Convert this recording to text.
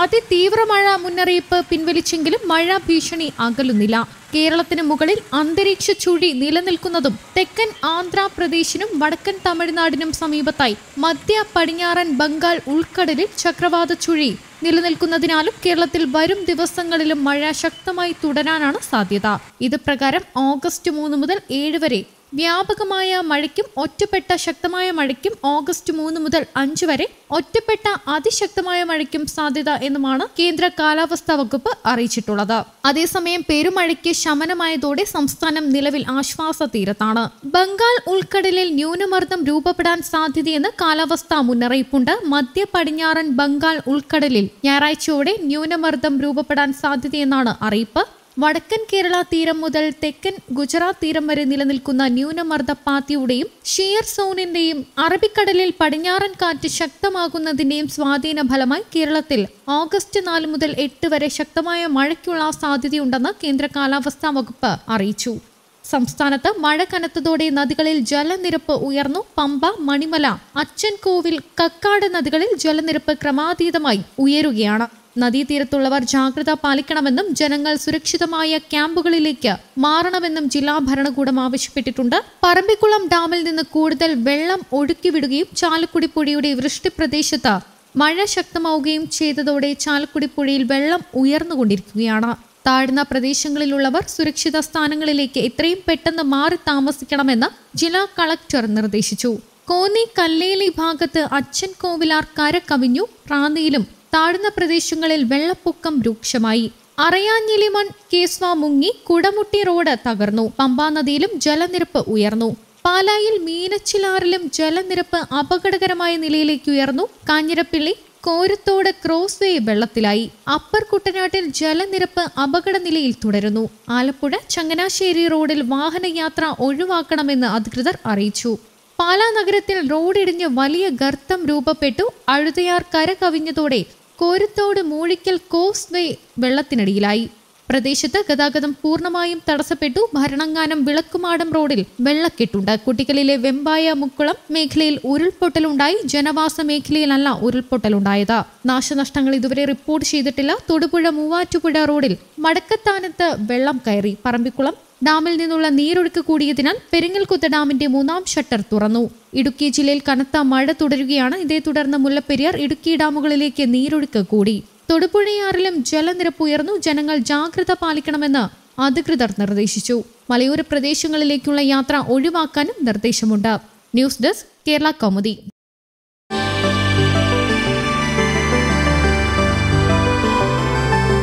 അതിതീവ്ര മഴ മുന്നറിയിപ്പ് പിൻവലിച്ചെങ്കിലും മഴ ഭീഷണി അകലുന്നില്ല കേരളത്തിന് മുകളിൽ അന്തരീക്ഷ ചുഴി നിലനിൽക്കുന്നതും തെക്കൻ ആന്ധ്രാപ്രദേശിനും വടക്കൻ തമിഴ്നാടിനും സമീപത്തായി മധ്യ പടിഞ്ഞാറൻ ബംഗാൾ ഉൾക്കടലിൽ ചക്രവാത ചുഴി നിലനിൽക്കുന്നതിനാലും കേരളത്തിൽ വരും ദിവസങ്ങളിലും മഴ ശക്തമായി തുടരാനാണ് സാധ്യത ഇത് പ്രകാരം ഓഗസ്റ്റ് മൂന്ന് മുതൽ ഏഴ് വരെ വ്യാപകമായ മഴയ്ക്കും ഒറ്റപ്പെട്ട ശക്തമായ മഴയ്ക്കും ഓഗസ്റ്റ് മൂന്ന് മുതൽ അഞ്ച് വരെ ഒറ്റപ്പെട്ട അതിശക്തമായ മഴയ്ക്കും സാധ്യത എന്നുമാണ് കേന്ദ്ര കാലാവസ്ഥാ വകുപ്പ് അറിയിച്ചിട്ടുള്ളത് അതേസമയം പെരുമഴയ്ക്ക് ശമനമായതോടെ സംസ്ഥാനം നിലവിൽ ആശ്വാസ തീരത്താണ് ബംഗാൾ ഉൾക്കടലിൽ ന്യൂനമർദ്ദം രൂപപ്പെടാൻ സാധ്യതയെന്ന് കാലാവസ്ഥാ മുന്നറിയിപ്പുണ്ട് മധ്യ പടിഞ്ഞാറൻ ബംഗാൾ ഉൾക്കടലിൽ ഞായറാഴ്ചയോടെ ന്യൂനമർദ്ദം രൂപപ്പെടാൻ സാധ്യതയെന്നാണ് അറിയിപ്പ് വടക്കൻ കേരള തീരം മുതൽ തെക്കൻ ഗുജറാത്ത് തീരം വരെ നിലനിൽക്കുന്ന ന്യൂനമർദ്ദ പാത്തിയുടെയും ഷിയർ സോണിന്റെയും അറബിക്കടലിൽ പടിഞ്ഞാറൻ കാറ്റ് ശക്തമാകുന്നതിന്റെയും സ്വാധീന ഫലമായി കേരളത്തിൽ ഓഗസ്റ്റ് നാല് മുതൽ എട്ട് വരെ ശക്തമായ മഴയ്ക്കുള്ള സാധ്യതയുണ്ടെന്ന് കേന്ദ്ര കാലാവസ്ഥാ വകുപ്പ് അറിയിച്ചു സംസ്ഥാനത്ത് മഴ കനത്തതോടെ നദികളിൽ ജലനിരപ്പ് ഉയർന്നു പമ്പ മണിമല അച്ചൻകോവിൽ കക്കാട് നദികളിൽ ജലനിരപ്പ് ക്രമാതീതമായി ഉയരുകയാണ് നദീതീരത്തുള്ളവർ ജാഗ്രത പാലിക്കണമെന്നും ജനങ്ങൾ സുരക്ഷിതമായ ക്യാമ്പുകളിലേക്ക് മാറണമെന്നും ജില്ലാ ഭരണകൂടം ആവശ്യപ്പെട്ടിട്ടുണ്ട് പറമ്പിക്കുളം ഡാമിൽ നിന്ന് കൂടുതൽ വെള്ളം ഒഴുക്കിവിടുകയും ചാലക്കുടി പുഴയുടെ വൃഷ്ടിപ്രദേശത്ത് മഴ ശക്തമാവുകയും ചെയ്തതോടെ ചാലക്കുടി പുഴയിൽ വെള്ളം ഉയർന്നുകൊണ്ടിരിക്കുകയാണ് താഴ്ന്ന പ്രദേശങ്ങളിലുള്ളവർ സുരക്ഷിത സ്ഥാനങ്ങളിലേക്ക് എത്രയും പെട്ടെന്ന് മാറി താമസിക്കണമെന്ന് ജില്ലാ കളക്ടർ നിർദ്ദേശിച്ചു കോന്നി കല്ലേലി ഭാഗത്ത് അച്ഛൻ കോവിലാർ കര കവിഞ്ഞു റാന്നിയിലും താഴ്ന്ന പ്രദേശങ്ങളിൽ വെള്ളപ്പൊക്കം രൂക്ഷമായി അറയാഞ്ഞിലിമൺ കേസ്വ മുങ്ങി കുടമുട്ടി റോഡ് തകർന്നു പമ്പാ നദിയിലും ജലനിരപ്പ് ഉയർന്നു പാലായിൽ മീനച്ചിലാറിലും ജലനിരപ്പ് അപകടകരമായ നിലയിലേക്ക് ഉയർന്നു കാഞ്ഞിരപ്പള്ളി കോരത്തോട് ക്രോസ് വേ വെള്ളത്തിലായി അപ്പർ കുട്ടനാട്ടിൽ ജലനിരപ്പ് അപകട നിലയിൽ തുടരുന്നു ആലപ്പുഴ ചങ്ങനാശ്ശേരി റോഡിൽ വാഹനയാത്ര ഒഴിവാക്കണമെന്ന് അധികൃതർ അറിയിച്ചു പാലാ നഗരത്തിൽ റോഡിടിഞ്ഞ് വലിയ ഗർത്തം രൂപപ്പെട്ടു അഴുതയാർ കര കവിഞ്ഞതോടെ കോരത്തോട് മൂഴിക്കൽ കോസ് വേ വെള്ളത്തിനടിയിലായി പ്രദേശത്ത് ഗതാഗതം പൂർണ്ണമായും തടസ്സപ്പെട്ടു ഭരണങ്ങാനം വിളക്കുമാടം റോഡിൽ വെള്ളക്കെട്ടുണ്ട് കുട്ടികളിലെ വെമ്പായ മുക്കുളം മേഖലയിൽ ഉരുൾപൊട്ടലുണ്ടായി ജനവാസ മേഖലയിലല്ല ഉരുൾപൊട്ടലുണ്ടായത് നാശനഷ്ടങ്ങൾ ഇതുവരെ റിപ്പോർട്ട് ചെയ്തിട്ടില്ല തൊടുപുഴ മൂവാറ്റുപുഴ റോഡിൽ മടക്കത്താനത്ത് വെള്ളം കയറി പറമ്പിക്കുളം ഡാമിൽ നിന്നുള്ള നീരൊഴുക്ക് കൂടിയതിനാൽ പെരിങ്ങൽകുത്ത് ഡാമിന്റെ മൂന്നാം ഷട്ടർ തുറന്നു ഇടുക്കി ജില്ലയിൽ കനത്ത മഴ തുടരുകയാണ് ഇതേ തുടർന്ന് മുല്ലപ്പെരിയാർ ഇടുക്കി ഡാമുകളിലേക്ക് നീരൊഴുക്ക് കൂടി തൊടുപുഴയാറിലും ജലനിരപ്പ് ഉയർന്നു ജനങ്ങൾ ജാഗ്രത പാലിക്കണമെന്ന് അധികൃതർ നിർദ്ദേശിച്ചു മലയോര പ്രദേശങ്ങളിലേക്കുള്ള യാത്ര ഒഴിവാക്കാനും നിർദ്ദേശമുണ്ട് ന്യൂസ് ഡെസ്ക് കേരള കൗമുദി